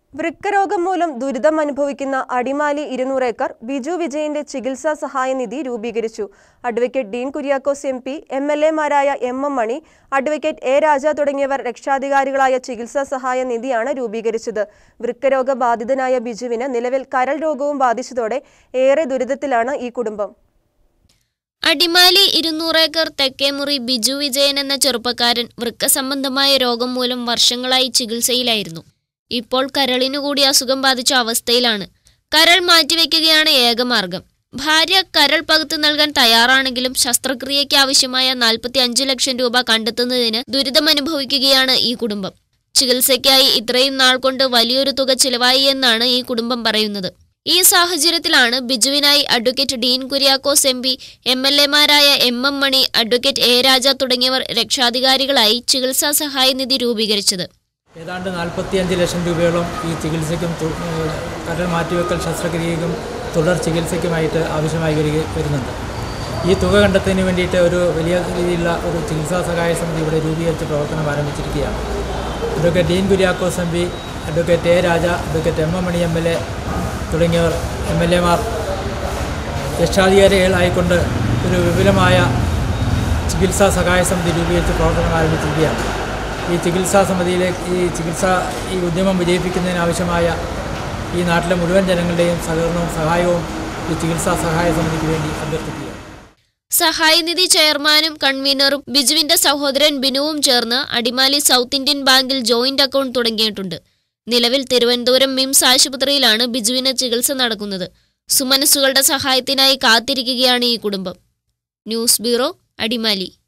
വൃക്കരോഗം മൂലം ദുരിതം അനുഭവിക്കുന്ന അടിമാലി ഇരുന്നൂറ് ഏക്കർ ബിജു വിജയന്റെ ചികിത്സാ സഹായ നിധി രൂപീകരിച്ചു advocate Dean Kuriakose M P M L എമാരായ M M Mani advocate A Raja തുടങ്ങിയവർ രക്ഷാധികാരികളായ ചികിത്സാ സഹായ നിധിയാണ് രൂപീകരിച്ചത് വൃക്കരോഗ ബാധിതനായ ബിജുവിന് നിലവിൽ കരൾ രോഗവും ബാധിച്ചതോടെ ഏറെ ദുരിതത്തിലാണ് ഈ കുടുംബം അടിമാലി ഇരുന്നൂറേക്കർ തെക്കേമുറി ബിജു വിജയൻ എന്ന ചെറുപ്പക്കാരൻ വൃക്ക സംബന്ധമായ രോഗം മൂലം വർഷങ്ങളായി ചികിത്സയിലായിരുന്നു ഇപ്പോൾ കരളിനു കൂടി അസുഖം ബാധിച്ച അവസ്ഥയിലാണ് കരൾ മാറ്റിവെക്കുകയാണ് ഏകമാർഗം ഭാര്യ കരൾ പകുത്തു നൽകാൻ തയ്യാറാണെങ്കിലും ശസ്ത്രക്രിയയ്ക്ക് ആവശ്യമായ നാൽപ്പത്തി അഞ്ച് ലക്ഷം രൂപ കണ്ടെത്തുന്നതിന് ദുരിതമനുഭവിക്കുകയാണ് ഈ കുടുംബം ചികിത്സയ്ക്കായി ഇത്രയും നാൾ കൊണ്ട് വലിയൊരു തുക ചിലവായി എന്നാണ് ഈ കുടുംബം പറയുന്നത് ഈ സാഹചര്യത്തിലാണ് ബിജുവിനായി advocate Dean Kuriakose M P M L എമാരായ M M Mani advocate A Raja തുടങ്ങിയവർ രക്ഷാധികാരികളായി ചികിത്സാ സഹായ നിധി രൂപീകരിച്ചത് ഏതാണ്ട് നാൽപ്പത്തിയഞ്ച് ലക്ഷം രൂപയോളം ഈ ചികിത്സയ്ക്കും തു- ഏഹ് കരൾ മാറ്റിവെക്കൽ ശസ്ത്രക്രിയയ്ക്കും തുടർ ചികിത്സയ്ക്കുമായിട്ട് ആവശ്യമായി വരിക വരുന്നുണ്ട് ഈ തുക കണ്ടെത്തുന്നതിന് വേണ്ടിയിട്ട് ഒരു വലിയ രീതിയിലുള്ള ഒരു ചികിത്സാ സഹായ സമിതി ഇവിടെ രൂപീകരിച്ച് പ്രവർത്തനം ആരംഭിച്ചിരിക്കുകയാണ് advocate Dean Kuriakose M P advocate A Raja advocate M M Mani M L A തുടങ്ങിയവർ എം എൽ എമാർ രക്ഷാധികാരികളായിക്കൊണ്ട് ഒരു വിപുലമായ ചികിത്സാ സഹായ സമിതി രൂപീകരിച്ച് പ്രവർത്തനം ആരംഭിച്ചിരിക്കുകയാണ് ഈ ചികിത്സാ സമിതിയിലേക്ക് ഈ ചികിത്സാ ഈ ഉദ്യമം വിജയിപ്പിക്കുന്നതിനാവശ്യമായ ഈ നാട്ടിലെ മുഴുവൻ ജനങ്ങളുടെയും സഹകരണവും സഹായവും ഈ ചികിത്സാ സഹായ സമിതിക്ക് വേണ്ടി അഭ്യർത്ഥിക്കുകയാണ് സഹായനിധി ചെയർമാനും കൺവീനറും ബിജുവിന്റെ സഹോദരൻ ബിനുവും ചേർന്ന് അടിമാലി സൗത്ത് ഇന്ത്യൻ ബാങ്കിൽ ജോയിന്റ് അക്കൗണ്ട് തുടങ്ങിയിട്ടുണ്ട് നിലവിൽ തിരുവനന്തപുരം മിംസ് ആശുപത്രിയിലാണ് ബിജുവിന് ചികിത്സ നടക്കുന്നത് സുമനസ്സുകളുടെ സഹായത്തിനായി കാത്തിരിക്കുകയാണ് ഈ കുടുംബം ന്യൂസ് ബ്യൂറോ അടിമാലി